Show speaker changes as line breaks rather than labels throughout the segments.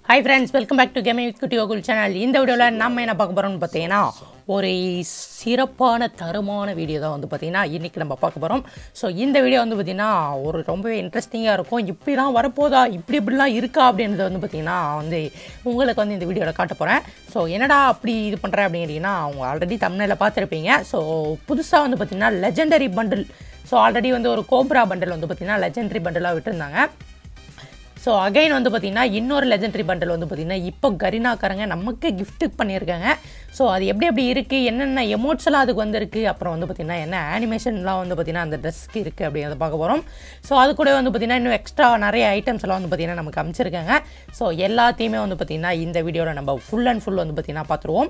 hi friends welcome back to gaming Kutty Gokul channel இந்த வீடியோவில் நம்ம என்ன பார்க்க போகிறோம்னு பார்த்தீங்கன்னா ஒரு சிறப்பான தரமான வீடியோ தான் வந்து பார்த்தீங்கன்னா இன்றைக்கி நம்ம பார்க்க போகிறோம் ஸோ இந்த வீடியோ வந்து பார்த்திங்கன்னா ஒரு ரொம்பவே இன்ட்ரெஸ்டிங்காக இருக்கும் இப்படிலாம் வரப்போதா இப்படி இப்படிலாம் இருக்கா அப்படின்றத வந்து பார்த்திங்கன்னா வந்து உங்களுக்கு வந்து இந்த வீடியோவில் காட்ட போகிறேன் ஸோ என்னடா அப்படி இது பண்ணுறேன் அப்படிங்கிறீங்கன்னா அவங்க ஆல்ரெடி தமிழில் பார்த்துருப்பீங்க ஸோ புதுசாக வந்து பார்த்திங்கன்னா லெஜெண்டரி பண்டில் ஸோ ஆல்ரெடி வந்து ஒரு கோப்ரா பண்டில் வந்து பார்த்திங்கன்னா லெஜெண்டரி பண்டிலாக விட்டுருந்தாங்க ஸோ அகைன் வந்து பார்த்திங்கன்னா இன்னொரு லெஜெண்டரி பண்டல் வந்து பார்த்திங்கன்னா இப்போ கரினாக்காரங்க நமக்கு gift பண்ணியிருக்காங்க ஸோ அது எப்படி எப்படி இருக்குது என்னென்ன எமோட்ஸ் எல்லாம் அதுக்கு வந்திருக்கு அப்புறம் வந்து பார்த்திங்கன்னா என்ன அனிமேஷன்லாம் வந்து பார்த்திங்கன்னா அந்த ட்ரெஸ்க்கு இருக்குது அப்படிங்கிறத பார்க்க போகிறோம் ஸோ அது கூட வந்து பார்த்திங்கன்னா இன்னும் எக்ஸ்ட்ரா நிறைய ஐட்டம்ஸ் எல்லாம் வந்து பார்த்திங்கன்னா நமக்கு அமைச்சிருக்காங்க ஸோ எல்லாத்தையுமே வந்து பார்த்திங்கன்னா இந்த வீடியோவில் நம்ம ஃபுல் அண்ட் ஃபுல் வந்து பார்த்திங்கன்னா பார்த்துருவோம்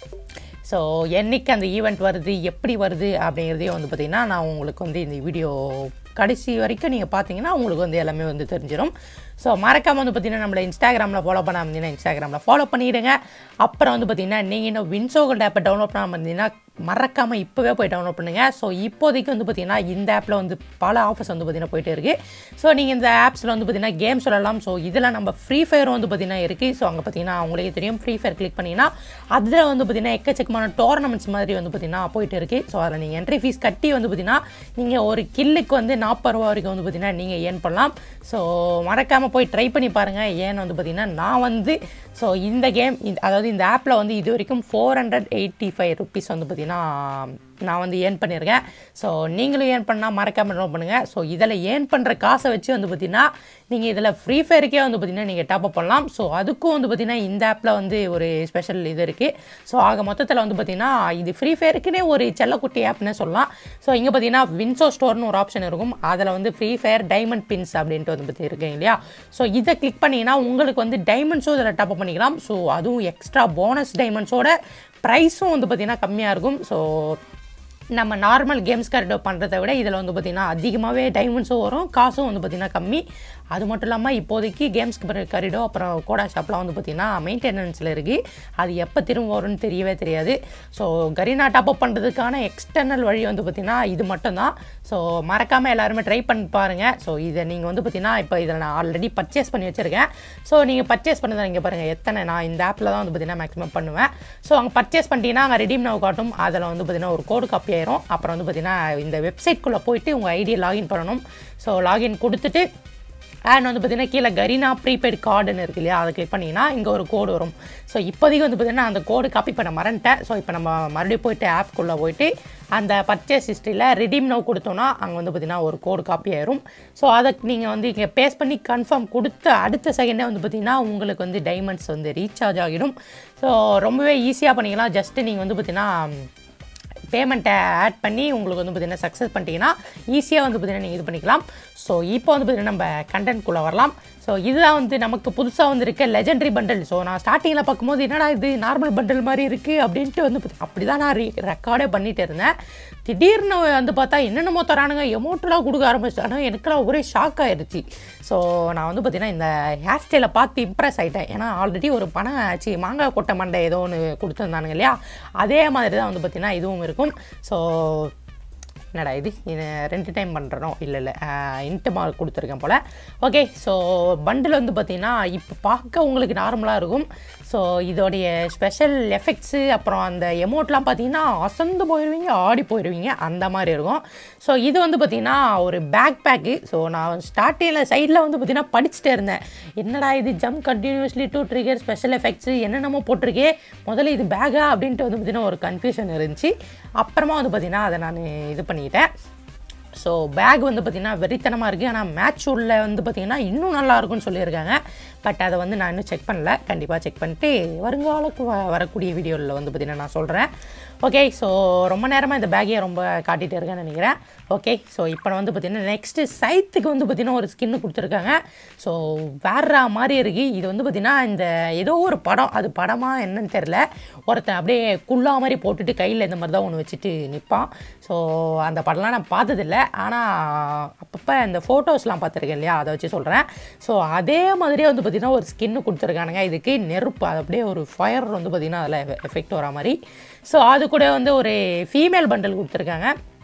ஸோ என்னைக்கு அந்த ஈவெண்ட் வருது எப்படி வருது அப்படிங்கிறதையும் வந்து பார்த்திங்கன்னா நான் உங்களுக்கு வந்து இந்த வீடியோ கடைசி வரைக்கும் நீங்கள் பார்த்தீங்கன்னா உங்களுக்கு வந்து எல்லாமே வந்து தெரிஞ்சிடும் ஸோ மறக்காமல் வந்து பார்த்தீங்கன்னா நம்மளை இன்ஸ்டாகிராமில் ஃபாலோ பண்ணாமல் இருந்தீங்கன்னா இன்ஸ்டாகிராமில் ஃபாலோ பண்ணிவிடுங்க அப்புறம் வந்து பார்த்தீங்கன்னா நீங்கள் இன்னும் வின்சோகல் ஆப்பை டவுன்லோட் பண்ணாமல் இருந்தீங்கன்னா மறக்காமல் இப்போவே போய் டவுன்லோட் பண்ணுங்கள் ஸோ இப்போதைக்கு வந்து பார்த்தீங்கன்னா இந்த ஆப்பில் வந்து பல ஆஃபர்ஸ் வந்து பார்த்தீங்கன்னா போயிட்டு இருக்குது ஸோ நீங்கள் இந்த ஆப்ஸில் வந்து பார்த்தீங்கன்னா கேம் சொல்லலாம் ஸோ இதில் நம்ம ஃப்ரீ ஃபயர் வந்து பார்த்தீங்கன்னா இருக்குது ஸோ அங்கே பார்த்தீங்கன்னா அவங்களுக்கே தெரியும் ஃப்ரீ ஃபயர் கிளிக் பண்ணிங்கன்னா அதில் வந்து பார்த்தீங்கன்னா எக்கச்சக்கமான டோர்னமெண்ட்ஸ் மாதிரி வந்து பார்த்தீங்கன்னா போயிட்டு இருக்குது ஸோ அதில் நீங்கள் என்ட்ரி ஃபீஸ் கட்டி வந்து பார்த்தீங்கன்னா நீங்கள் ஒரு கில்லுக்கு வந்து நாற்பது ரூபா வரைக்கும் வந்து பார்த்தீங்கன்னா நீங்கள் ஏர்ன் பண்ணலாம் ஸோ மறக்காமல் போய் ட்ரை பண்ணி பாருங்கள் ஏன்னு வந்து பார்த்தீங்கன்னா நான் வந்து ஸோ இந்த கேம் அதாவது இந்த ஆப்பில் வந்து இது வரைக்கும் four hundred eighty five rupees வந்து பார்த்தீங்கன்னா நான் வந்து ஏர்ன் பண்ணியிருக்கேன் ஸோ நீங்களும் ஏர்ன் பண்ணால் மறக்காமல் நோட் பண்ணுங்கள் ஸோ இதில் ஏர்ன் பண்ணுற காசை வச்சு வந்து பார்த்தீங்கன்னா நீங்கள் இதில் ஃப்ரீ ஃபயருக்கே வந்து பார்த்தீங்கன்னா நீங்கள் டாப் அப் பண்ணலாம் ஸோ அதுக்கும் வந்து பார்த்தீங்கன்னா இந்த ஆப்பில் வந்து ஒரு ஸ்பெஷல் இது இருக்குது ஸோ ஆக மொத்தத்தில் வந்து பார்த்தீங்கன்னா இது ஃப்ரீ ஃபயருக்குனே ஒரு செல்லக்குட்டி ஆப்னே சொல்லலாம் ஸோ இங்கே பார்த்தீங்கன்னா வின்சோ ஸ்டோர்னு ஒரு ஆப்ஷன் இருக்கும் அதில் வந்து ஃப்ரீ ஃபயர் டைமண்ட் பின்ஸ் அப்படின்ட்டு வந்து பற்றி இருக்கு இல்லையா ஸோ இதை கிளிக் பண்ணிங்கன்னா உங்களுக்கு வந்து டைமண்ட்ஸும் இதில் டாப் அப் பண்ணிக்கலாம் ஸோ அதுவும் எக்ஸ்ட்ரா போனஸ் டைமண்ட்ஸோட ப்ரைஸும் வந்து பார்த்திங்கன்னா கம்மியாக இருக்கும் ஸோ நம்ம நார்மல் கேம்ஸ் கரெக்டாக பண்ணுறதை விட இதில் வந்து பார்த்திங்கன்னா அதிகமாகவே டைமண்ட்ஸும் வரும் காசும் வந்து பார்த்திங்கன்னா கம்மி அது மட்டும் இல்லாமல் இப்போதைக்கு கேம்ஸ் கரிடோ அப்புறம் கோடா ஷாப்லாம் வந்து பார்த்திங்கன்னா மெயின்டெனன்ஸில் இருக்குது அது எப்போ திரும்ப வரும்னு தெரியவே தெரியாது ஸோ கரீனா டாப் அப் பண்ணுறதுக்கான எக்ஸ்டர்னல் வழி வந்து பார்த்திங்கன்னா இது மட்டும்தான் ஸோ மறக்காமல் எல்லாருமே ட்ரை பண்ணி பாருங்கள் ஸோ இதை நீங்கள் வந்து பார்த்திங்கன்னா இப்போ இதில் நான் ஆல்ரெடி பர்ச்சேஸ் பண்ணி வச்சுருக்கேன் ஸோ நீங்கள் பர்ச்சேஸ் பண்ணதை இங்கே பாருங்கள் எத்தனை நான் இந்த ஆப்பில் தான் வந்து பார்த்திங்கன்னா மேக்ஸிமம் பண்ணுவேன் ஸோ அங்கே பர்ச்சேஸ் பண்ணிட்டீங்கன்னா அங்கே ரெடீம் நவ் காட்டும் அதில் வந்து பார்த்திங்கன்னா ஒரு கோடு காப்பி ஆயிரும் அப்புறம் வந்து பார்த்திங்கன்னா இந்த வெப்சைட்குள்ளே போயிட்டு உங்கள் ஐடியை லாகின் பண்ணணும் ஸோ லாகின் கொடுத்துட்டு அண்ட் வந்து பார்த்தீங்கன்னா கீழே கரீனா ப்ரீபெய்ட் கார்டுன்னு இருக்கு இல்லையா அதை கிளிக் பண்ணிங்கன்னா இங்கே ஒரு கோடு வரும் ஸோ இப்போதைக்கு வந்து பார்த்தீங்கன்னா அந்த கோடு காப்பி பண்ண மறந்துட்டேன் ஸோ இப்போ நம்ம மறுபடியும் போயிட்டு ஆப்குள்ளே போயிட்டு அந்த பர்ச்சேஸ் ஹிஸ்ட்ரியில் ரெடீம் நோ கொடுத்தோன்னா அங்கே வந்து பார்த்தீங்கன்னா ஒரு கோடு காப்பி ஆயிரும் ஸோ அதை நீங்கள் வந்து இங்கே பேஸ் பண்ணி கன்ஃபார்ம் கொடுத்த அடுத்த செகண்டே வந்து பார்த்தீங்கன்னா உங்களுக்கு வந்து டைமண்ட்ஸ் வந்து ரீசார்ஜ் ஆகிடும் ஸோ ரொம்பவே ஈஸியாக பண்ணிக்கலாம் ஜஸ்ட்டு நீங்கள் வந்து பார்த்தீங்கன்னா பேமெண்ட்டை ஆட் பண்ணி உங்களுக்கு வந்து பார்த்திங்கன்னா சக்ஸஸ் பண்ணிட்டீங்கன்னா ஈஸியாக வந்து பார்த்திங்கன்னா நீங்கள் இது பண்ணிக்கலாம் ஸோ இப்போ வந்து பார்த்திங்கன்னா நம்ம கண்டென்ட்குள்ளே வரலாம் ஸோ இதுதான் வந்து நமக்கு புதுசாக வந்திருக்க லெஜெண்டரி பண்டல் ஸோ நான் ஸ்டார்டிங்கில் பார்க்கும்போது என்னடா இது நார்மல் பண்டல் மாதிரி இருக்குது அப்படின்ட்டு வந்து பாத்தி- அப்படி தான் நான் ரெக்கார்டே பண்ணிட்டு இருந்தேன் திடீர்னு வந்து பார்த்தா என்னென்னமோ தரானுங்க எமௌண்ட்லாம் கொடுக்க ஆரம்பிச்சிட்டாங்க எனக்குலாம் ஒரே ஷாக் ஆயிடுச்சு ஸோ நான் வந்து பார்த்தீங்கன்னா இந்த ஹேர் ஸ்டைலை பார்த்து இம்ப்ரெஸ் ஆகிட்டேன் ஏன்னா ஆல்ரெடி ஒரு பணம் ஆச்சு மாங்காய் கொட்டை மண்டை ஏதோ ஒன்று கொடுத்துருந்தானுங்க இல்லையா அதே மாதிரி தான் வந்து பார்த்தீங்கன்னா இதுவும் இருக்கும் ஸோ என்னடா இது இது ரெண்டு டைம் பண்ணுறனோ இல்லை இல்லை இன்ட்டு மார்க் கொடுத்துருக்கேன் போல் ஓகே ஸோ பண்டில் வந்து பார்த்தீங்கன்னா இப்போ பார்க்க உங்களுக்கு நார்மலாக இருக்கும் ஸோ இதோடைய ஸ்பெஷல் எஃபெக்ட்ஸு அப்புறம் அந்த எமௌண்ட்லாம் பார்த்தீங்கன்னா அசந்து போயிடுவீங்க ஆடி போயிடுவீங்க அந்த மாதிரி இருக்கும் ஸோ இது வந்து பார்த்தீங்கன்னா ஒரு பேக் பேக்கு ஸோ நான் ஸ்டார்டிங்கில் சைடில் வந்து பார்த்தீங்கன்னா படிச்சுட்டே இருந்தேன் என்னடா இது jump continuously to trigger special effects என்னென்னமோ போட்டிருக்கே முதல்ல இது பேக்கா அப்படின்ட்டு வந்து பார்த்தீங்கன்னா ஒரு கன்ஃபியூஷன் இருந்துச்சு அப்புறமா வந்து பார்த்தீங்கன்னா அதை நான் இது பண்ணிக்கிட்டேன் ஸோ பேக் வந்து பார்த்திங்கன்னா வெறித்தனமாக இருக்குது ஆனால் மேட்ச் உள்ள வந்து பார்த்திங்கன்னா இன்னும் நல்லா இருக்கும்னு சொல்லியிருக்காங்க பட் அதை வந்து நான் இன்னும் செக் பண்ணல கண்டிப்பாக செக் பண்ணிட்டு வருங்காலக்கு வ- வரக்கூடிய வீடியோவில் வந்து பார்த்திங்கன்னா நான் சொல்கிறேன் ஓகே ஸோ ரொம்ப நேரமாக இந்த பேக்கையை ரொம்ப காட்டிகிட்டு இருக்கேன்னு நினைக்கிறேன் ஓகே ஸோ இப்போ வந்து பார்த்திங்கன்னா நெக்ஸ்ட்டு சைத்துக்கு வந்து பார்த்திங்கன்னா ஒரு ஸ்கின்னு கொடுத்துருக்காங்க ஸோ வேற மாதிரி இருக்குது இது வந்து பார்த்திங்கன்னா இந்த ஏதோ ஒரு படம் அது படமா என்னன்னு தெரில ஒருத்தன் அப்படியே குள்ளா மாதிரி போட்டுட்டு கையில் இந்த மாதிரி தான் ஒன்று வச்சுட்டு நிற்பான் ஸோ அந்த படம்லாம் நான் பார்த்ததில்ல ஆனால் அப்பப்போ இந்த ஃபோட்டோஸ்லாம் பார்த்துருக்கேன் இல்லையா அதை வச்சு சொல்கிறேன் ஸோ அதே மாதிரியே வந்து பார்த்திங்கன்னா ஒரு ஸ்கின்னு கொடுத்துருக்கானுங்க இதுக்கு நெருப்பு அது அப்படியே ஒரு ஃபயர் வந்து பார்த்திங்கன்னா அதில் எஃபெக்ட் வர மாதிரி ஸோ அது கூட வந்து ஒரு ஃபீமேல் பண்டல் கொடுத்துருக்காங்க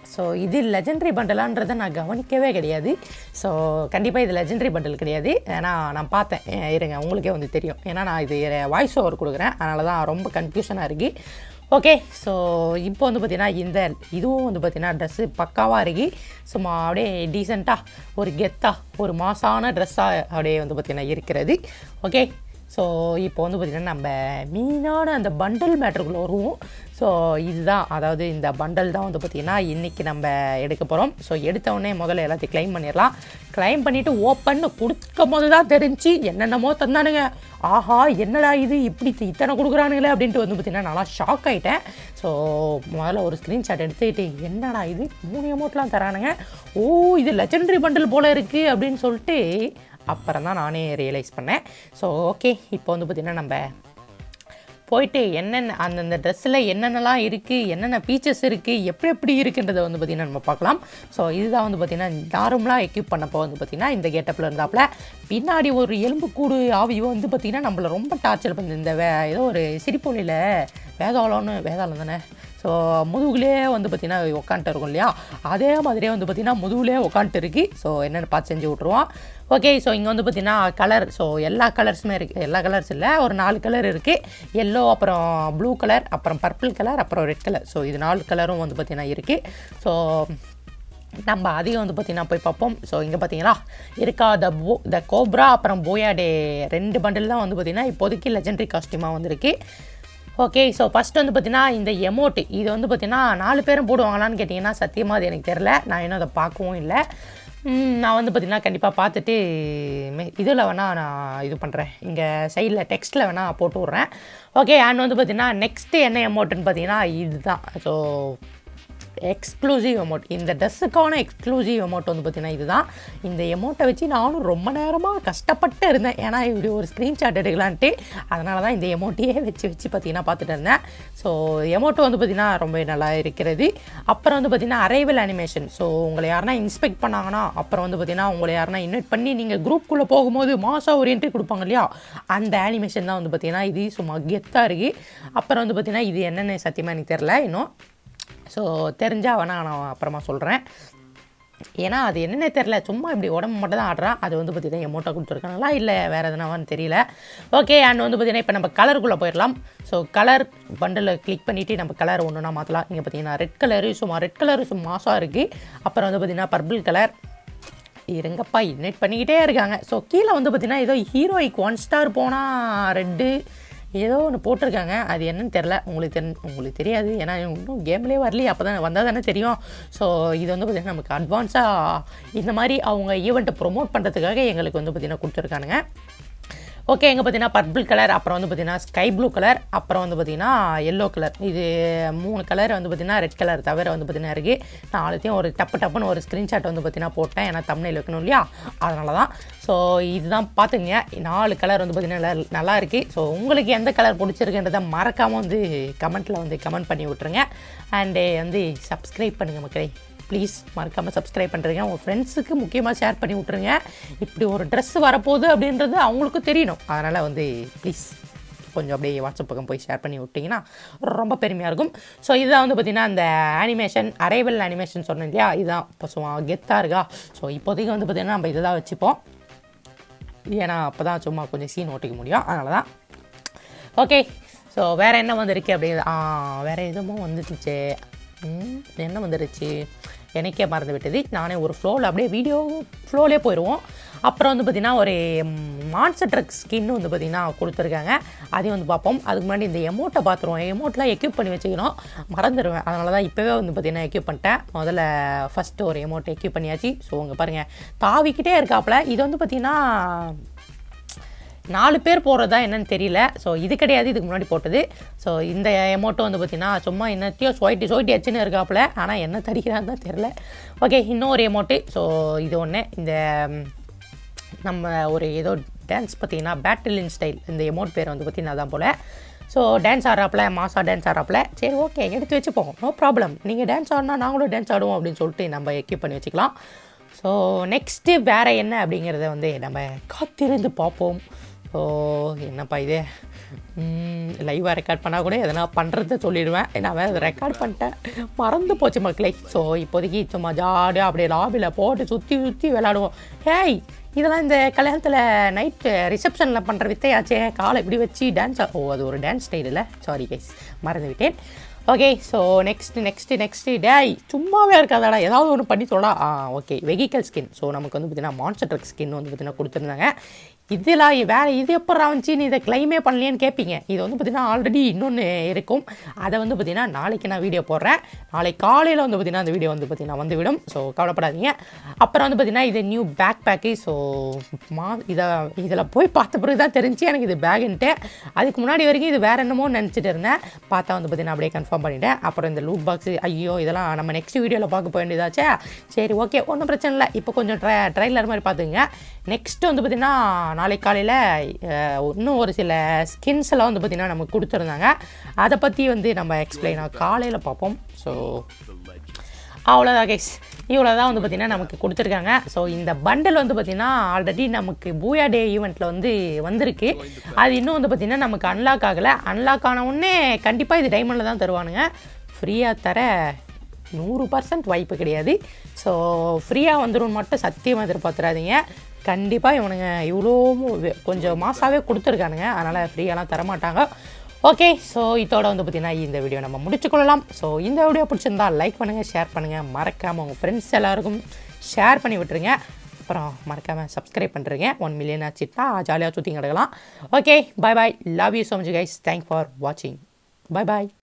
ஸோ இது லெஜெண்டரி பண்டலான்றதை நான் கவனிக்கவே கிடையாது ஸோ கண்டிப்பாக இது லெஜெண்டரி பண்டல் கிடையாது ஏன்னா நான் பார்த்தேன் ஏ, இருங்க உங்களுக்கே வந்து தெரியும் ஏன்னா நான் இது வாய்ஸ் ஓவர் கொடுக்குறேன் அதனால தான் ரொம்ப கன்ஃபியூஷனாக இருக்குது ஓகே ஸோ இப்போ வந்து பார்த்தீங்கன்னா இந்த இதுவும் வந்து பார்த்தீங்கன்னா ட்ரெஸ்ஸு பக்காவாக இருக்கு சும்மா அப்படியே டீசெண்டாக ஒரு கெத்தாக ஒரு மாசான ட்ரெஸ்ஸாக அப்படியே வந்து பார்த்தீங்கன்னா இருக்கிறது ஓகே ஸோ இப்போ வந்து பார்த்திங்கன்னா நம்ம மீனான அந்த பண்டல் மேட்ருக்குள்ளே வருவோம் ஸோ இதுதான் அதாவது இந்த பண்டல் தான் வந்து பார்த்திங்கன்னா இன்றைக்கி நம்ம எடுக்க போகிறோம் ஸோ எடுத்த உடனே முதல்ல எல்லாத்தையும் க்ளைம் பண்ணிடலாம் க்ளைம் பண்ணிவிட்டு ஓப்பன் கொடுக்கும் போது தான் தெரிஞ்சு என்னென்னமோ தந்தானுங்க ஆஹா என்னடா இது இப்படி இத்தனை கொடுக்குறானுங்களே அப்படின்ட்டு வந்து பார்த்திங்கன்னா நல்லா ஷாக் ஆகிட்டேன் ஸோ முதல்ல ஒரு ஸ்க்ரீன்ஷாட் எடுத்துக்கிட்டு என்னடா இது மூணு அமௌண்ட்லாம் தரானுங்க ஓ இது லெஜெண்டரி பண்டல் போல் இருக்குது அப்படின்னு சொல்லிட்டு அப்புறம் தான் நானே ரியலைஸ் பண்ணேன் ஸோ ஓகே இப்போ வந்து பார்த்திங்கன்னா நம்ம போயிட்டு என்னென்ன அந்தந்த ட்ரெஸ்ஸில் என்னென்னலாம் இருக்குது என்னென்ன ஃபீச்சர்ஸ் இருக்குது எப்படி எப்படி இருக்குன்றதை வந்து பார்த்திங்கன்னா நம்ம பார்க்கலாம் ஸோ இதுதான் வந்து பார்த்திங்கன்னா நார்மலாக எக்யூப் பண்ணப்போ வந்து பார்த்திங்கன்னா இந்த கேட்டப்பில் இருந்தாப்புல பின்னாடி ஒரு எலும்புக்கூடு ஆவியோ வந்து பார்த்திங்கன்னா நம்மளை ரொம்ப டார்ச்சர் பண்ணுது இந்த வே ஏதோ ஒரு சிரிப்பொழியில் வேதாளம்னு வேதாளம் தானே ஸோ முதுகுலே வந்து பார்த்திங்கன்னா உட்காந்துட்டு இருக்கும் இல்லையா அதே மாதிரியே வந்து பார்த்திங்கன்னா முதுகுலே உட்காந்துட்டு இருக்கு ஸோ என்னென்னு பார்த்து செஞ்சு விட்ருவோம் ஓகே ஸோ இங்கே வந்து பார்த்திங்கன்னா கலர் ஸோ எல்லா கலர்ஸுமே இருக்குது எல்லா கலர்ஸ் இல்லை ஒரு நாலு கலர் இருக்குது எல்லோ அப்புறம் ப்ளூ கலர் அப்புறம் பர்பிள் கலர் அப்புறம் ரெட் கலர் ஸோ இது நாலு கலரும் வந்து பார்த்திங்கன்னா இருக்குது ஸோ நம்ம அதிகம் வந்து பார்த்திங்கன்னா போய் பார்ப்போம் ஸோ இங்கே பார்த்தீங்களா இருக்கா த போ த கோப்ரா அப்புறம் போயாடே ரெண்டு பண்டில் தான் வந்து பார்த்திங்கன்னா இப்போதைக்கு லெஜெண்டரி காஸ்டியூமாக வந்திருக்கு ஓகே ஸோ ஃபஸ்ட் வந்து பார்த்தீங்கன்னா இந்த எமோட்டு இது வந்து பார்த்தீங்கன்னா நாலு பேரும் போடுவாங்களான்னு கேட்டிங்கன்னா சத்தியமாக அது எனக்கு தெரில நான் இன்னும் அதை பார்க்கவும் இல்லை ம், நான் வந்து பார்த்தீங்கன்னா கண்டிப்பாக பார்த்துட்டு இதில் வேணால் நான் இது பண்ணுறேன் இங்கே சைடில் டெக்ஸ்ட்டில் வேணால் போட்டு விட்றேன் ஓகே அண்ட் வந்து பார்த்தீங்கன்னா நெக்ஸ்ட்டு என்ன எமௌண்ட்டுன்னு பார்த்தீங்கன்னா இதுதான் ஸோ எக்ஸ்க்ளூசிவ் அமௌண்ட் இந்த ட்ரெஸ்ஸுக்கான எக்ஸ்க்ளூசிவ் அமௌண்ட் வந்து பார்த்தீங்கன்னா இதுதான் இந்த எமௌண்ட்டை வச்சு நானும் ரொம்ப நேரமாக கஷ்டப்பட்டு இருந்தேன் ஏன்னா இப்படி ஒரு ஸ்க்ரீன்ஷாட் எடுக்கலான்ட்டு அதனால தான் இந்த எமௌண்ட்டையே வச்சு வச்சு பார்த்தீங்கன்னா பார்த்துட்டு இருந்தேன் ஸோ எமௌண்ட் வந்து பார்த்தீங்கன்னா ரொம்ப நல்லா இருக்கிறது அப்புறம் வந்து பார்த்தீங்கன்னா அரைவல் அனிமேஷன் ஸோ உங்களை யாருன்னா இன்ஸ்பெக்ட் பண்ணாங்கன்னா அப்புறம் வந்து பார்த்தீங்கன்னா உங்களை யாருன்னா இன்வைட் பண்ணி நீங்கள் குரூப்புக்குள்ளே போகும்போது மாசா ஒரு என்ட்ரி கொடுப்பாங்க இல்லையா அந்த அனிமேஷன் தான் வந்து பார்த்தீங்கன்னா இது சும்மா கெத்தாக இருக்குது அப்புறம் வந்து பார்த்தீங்கன்னா இது என்னென்னு சத்தியமாக எனக்கு தெரில இன்னும் ஸோ தெரிஞ்சால் வேணால் நான் அப்புறமா சொல்கிறேன் ஏன்னா அது என்னன்னே தெரில சும்மா இப்படி உடம்பு மட்டும் தான் ஆடுறான் அது வந்து பார்த்தீங்கன்னா எமௌண்ட்டாக கொடுத்துருக்காங்களா இல்லை வேறு எதுனாவான்னு தெரியல ஓகே அண்ட் வந்து பார்த்தீங்கன்னா இப்போ நம்ம கலருக்குள்ளே போயிடலாம் ஸோ கலர் பண்டில் கிளிக் பண்ணிவிட்டு நம்ம கலர் ஒன்றுனா மாற்றலாம் இங்கே பார்த்தீங்கன்னா ரெட் கலரு சும்மா ரெட் கலரு சும்மா மாசாக இருக்குது அப்புறம் வந்து பார்த்தீங்கன்னா பர்பிள் கலர் இருங்கப்பா இன்வைட் பண்ணிக்கிட்டே இருக்காங்க ஸோ கீழே வந்து பார்த்தீங்கன்னா ஏதோ ஹீரோயிக் ஒன் ஸ்டார் போனால் ரெட்டு ஏதோ ஒன்று போட்டிருக்காங்க அது என்னன்னு தெரில உங்களுக்கு தெரி உங்களுக்கு தெரியாது ஏன்னா இன்னும் கேம்லேயே வரலையே அப்போ தான் வந்தால் தானே தெரியும் ஸோ இது வந்து பார்த்திங்கன்னா நமக்கு அட்வான்ஸாக இந்த மாதிரி அவங்க ஈவெண்ட்டை ப்ரொமோட் பண்ணுறதுக்காக எங்களுக்கு வந்து பார்த்திங்கன்னா கொடுத்துருக்கானுங்க ஓகே எங்கே பார்த்தீங்கன்னா பர்பிள் கலர் அப்புறம் வந்து பார்த்தீங்கன்னா ஸ்கை ப்ளூ கலர் அப்புறம் வந்து பார்த்தீங்கன்னா எல்லோ கலர் இது மூணு கலர் வந்து பார்த்தீங்கன்னா ரெட் கலர் தவிர வந்து பார்த்தீங்கன்னா இருக்குது நான் அழுத்தையும் ஒரு டப்பு டப்புன்னு ஒரு ஸ்க்ரீன்ஷாட் வந்து பார்த்தீங்கன்னா போட்டேன் ஏன்னா தமிழில் வைக்கணும் இல்லையா அதனால தான் ஸோ இதுதான் பார்த்துங்க நாலு கலர் வந்து பார்த்தீங்கன்னா நல்லா நல்லா இருக்குது ஸோ உங்களுக்கு எந்த கலர் பிடிச்சிருக்குன்றதை மறக்காமல் வந்து கமெண்ட்டில் வந்து கமெண்ட் பண்ணி விட்ருங்க அண்டு வந்து சப்ஸ்கிரைப் பண்ணுங்கள் மக்களே ப்ளீஸ் மறக்காமல் சப்ஸ்கிரைப் பண்ணுறீங்க உங்கள் ஃப்ரெண்ட்ஸுக்கு முக்கியமாக ஷேர் பண்ணி விட்ருங்க இப்படி ஒரு ட்ரெஸ் வரப்போகுது அப்படின்றது அவங்களுக்கும் தெரியணும் அதனால் வந்து ப்ளீஸ் கொஞ்சம் அப்படியே வாட்ஸ்அப் பக்கம் போய் ஷேர் பண்ணி விட்டிங்கன்னா ரொம்ப பெருமையாக இருக்கும் ஸோ இதுதான் வந்து பார்த்திங்கன்னா அந்த அனிமேஷன் அரைவல் அனிமேஷன் சொன்னேன் இல்லையா இதுதான் இப்போ சும்மா கெத்தாக இருக்கா ஸோ இப்போதைக்கு வந்து பார்த்திங்கன்னா நம்ம இதை தான் வச்சுப்போம் ஏன்னா அப்போ தான் சும்மா கொஞ்சம் சீன் ஓட்டிக்க முடியும் அதனால தான் ஓகே ஸோ வேறு என்ன வந்துருக்கு அப்படி ஆ வேறு எதுவும் வந்துருச்சு ம், என்ன வந்துருச்சு எனக்கே மறந்து விட்டது நானே ஒரு ஃப்ளோவில் அப்படியே வீடியோ ஃப்ளோலே போயிடுவோம் அப்புறம் வந்து பார்த்திங்கன்னா ஒரு மான்சர் ட்ரக் ஸ்கின் வந்து பார்த்திங்கன்னா கொடுத்துருக்காங்க அதையும் வந்து பார்ப்போம் அதுக்கு முன்னாடி இந்த எமௌண்ட்டை பார்த்துருவோம் எமௌண்ட்லாம் எக்யூப் பண்ணி வச்சுக்கணும் மறந்துடுவேன் அதனால தான் இப்போவே வந்து பார்த்திங்கன்னா எக்யூப் பண்ணிட்டேன் முதல்ல ஃபஸ்ட்டு ஒரு எமௌண்ட் எக்யூப் பண்ணியாச்சு ஸோ உங்க பாருங்கள் தாவிக்கிட்டே இருக்காப்புல இது வந்து பார்த்திங்கன்னா நாலு பேர் போடுறதா என்னன்னு தெரியல ஸோ இது கிடையாது இதுக்கு முன்னாடி போட்டது ஸோ இந்த எமௌண்ட்டும் வந்து பார்த்தீங்கன்னா சும்மா என்னத்தையோ சொயிட்டி சொயிட்டி அச்சுன்னு இருக்காப்புல ஆனால் என்ன தடிக்கிறான்னு தான் தெரில ஓகே இன்னொரு எமௌண்ட்டு ஸோ இது ஒன்று இந்த ம், நம்ம ஒரு ஏதோ டான்ஸ் பார்த்தீங்கன்னா பேட்டிலின் ஸ்டைல் இந்த எமௌண்ட் பேர் வந்து பார்த்தீங்கன்னா அதான் போல் ஸோ டான்ஸ் ஆடுறாப்புல மாசா டான்ஸ் ஆடுறாப்புல சரி ஓகே எடுத்து வச்சுப்போம் நோ ப்ராப்ளம் நீங்கள் டான்ஸ் ஆடினா நாங்களும் டான்ஸ் ஆடுவோம் அப்படின்னு சொல்லிட்டு நம்ம எக்யூப் பண்ணி வச்சுக்கலாம் ஸோ நெக்ஸ்ட்டு வேறு என்ன அப்படிங்கிறத வந்து நம்ம காத்திருந்து பார்ப்போம் ஓ என்னப்பா இது லைவாக ரெக்கார்ட் பண்ணால் கூட எதனா பண்ணுறத சொல்லிடுவேன் நான் வேறு ரெக்கார்ட் பண்ணிட்டேன் மறந்து போச்சு மக்களே ஸோ இப்போதைக்கு சும்மா ஜாலியாக அப்படியே லாபியில் போட்டு சுற்றி சுற்றி விளாடுவோம் ஏய் இதெல்லாம் இந்த கல்யாணத்தில் நைட்டு ரிசப்ஷனில் பண்ணுற வித்தையாச்சே காலை இப்படி வச்சு டான்ஸ் ஓ அது ஒரு டான்ஸ் ஸ்டைல் இல்லை சாரி கைஸ் மறந்து விட்டேன் okay so next next next டேய் சும்மாவே இருக்காதாடா ஏதாவது ஒன்று பண்ணி சொல்லா ஆ ஓகே வெஹிக்கல் ஸ்கின் ஸோ நமக்கு வந்து பார்த்தீங்கன்னா மான்ஸ்டர் ட்ரக் ஸ்கின் வந்து பார்த்தீங்கன்னா கொடுத்துருந்தாங்க இதெல்லாம் வேறு இது எப்போ வந்துச்சுன்னு இதை கிளைமே பண்ணலையேன்னு கேட்பீங்க இது வந்து பார்த்தீங்கன்னா ஆல்ரெடி இன்னொன்று இருக்கும் அதை வந்து பார்த்தீங்கன்னா நாளைக்கு நான் வீடியோ போடுறேன் நாளைக்கு காலையில் வந்து பார்த்தீங்கன்னா அந்த வீடியோ வந்து பார்த்தீங்கன்னா வந்துவிடும் ஸோ கவலைப்படாதீங்க அப்புறம் வந்து பார்த்தீங்கன்னா இது நியூ பேக் பேக்கு ஸோ மா இதை இதில் போய் பார்த்த பிறகு தான் தெரிஞ்சு எனக்கு இது பேகுன்ட்டு அதுக்கு முன்னாடி வரைக்கும் இது வேறு என்னமோ நினச்சிட்டு இருந்தேன் பார்த்தா வந்து பார்த்தீங்கன்னா அப்படியே கன்ஃபார்ம் பண்ணிட்டேன் அப்புறம் இந்த லூட் பாக்ஸ் ஐயோ இதெல்லாம் நம்ம நெக்ஸ்ட் வீடியோவில் பார்க்க போக வேண்டியதாச்சே சரி ஓகே ஒன்றும் பிரச்சனை இல்லை இப்போ கொஞ்சம் ட்ரை ட்ரைலர் மாதிரி பார்த்துங்க நெக்ஸ்ட் வந்து பார்த்தீங்கன்னா நாளைக்கு காலையில் இன்னும் ஒரு சில ஸ்கின்ஸ் எல்லாம் வந்து பார்த்திங்கன்னா நமக்கு கொடுத்துருந்தாங்க அதை பற்றி வந்து நம்ம எக்ஸ்பிளைனாக காலையில் பார்ப்போம் ஸோ அவ்வளோதான் கைஸ் இவ்வளோ தான் வந்து பார்த்திங்கன்னா நமக்கு கொடுத்துருக்காங்க ஸோ இந்த பண்டல் வந்து பார்த்திங்கன்னா ஆல்ரெடி நமக்கு பூயா டே ஈவெண்ட்டில் வந்து வந்திருக்கு அது இன்னும் வந்து பார்த்திங்கன்னா நமக்கு அன்லாக் ஆகலை அன்லாக் ஆன உடனே கண்டிப்பாக இது டைமண்டில் தான் தருவானுங்க ஃப்ரீயாக தர நூறு பர்சன்ட் வாய்ப்பு கிடையாது ஸோ ஃப்ரீயாக வந்துடும் மட்டும் சத்தியமாக எதிர்பார்த்துறாதீங்க கண்டிப்பாக இவனுங்க இவ்வளோ கொஞ்சம் மாசாவே கொடுத்துருக்கானுங்க அதனால் ஃப்ரீயாலாம் தரமாட்டாங்க ஓகே ஸோ இதோட வந்து பார்த்திங்கன்னா இந்த வீடியோ நம்ம முடிச்சுக்கொள்ளலாம் ஸோ இந்த வீடியோ பிடிச்சிருந்தா லைக் பண்ணுங்கள் ஷேர் பண்ணுங்கள் மறக்காமல் உங்கள் ஃப்ரெண்ட்ஸ் எல்லாருக்கும் ஷேர் பண்ணி விட்டுருங்க அப்புறம் மறக்காமல் சப்ஸ்கிரைப் பண்ணுறீங்க ஒன் மில்லியன் ஆச்சுட்டா ஜாலியாக சுற்றி கிடக்கலாம் okay bye bye love you so much guys thank for வாட்சிங் பாய் பாய்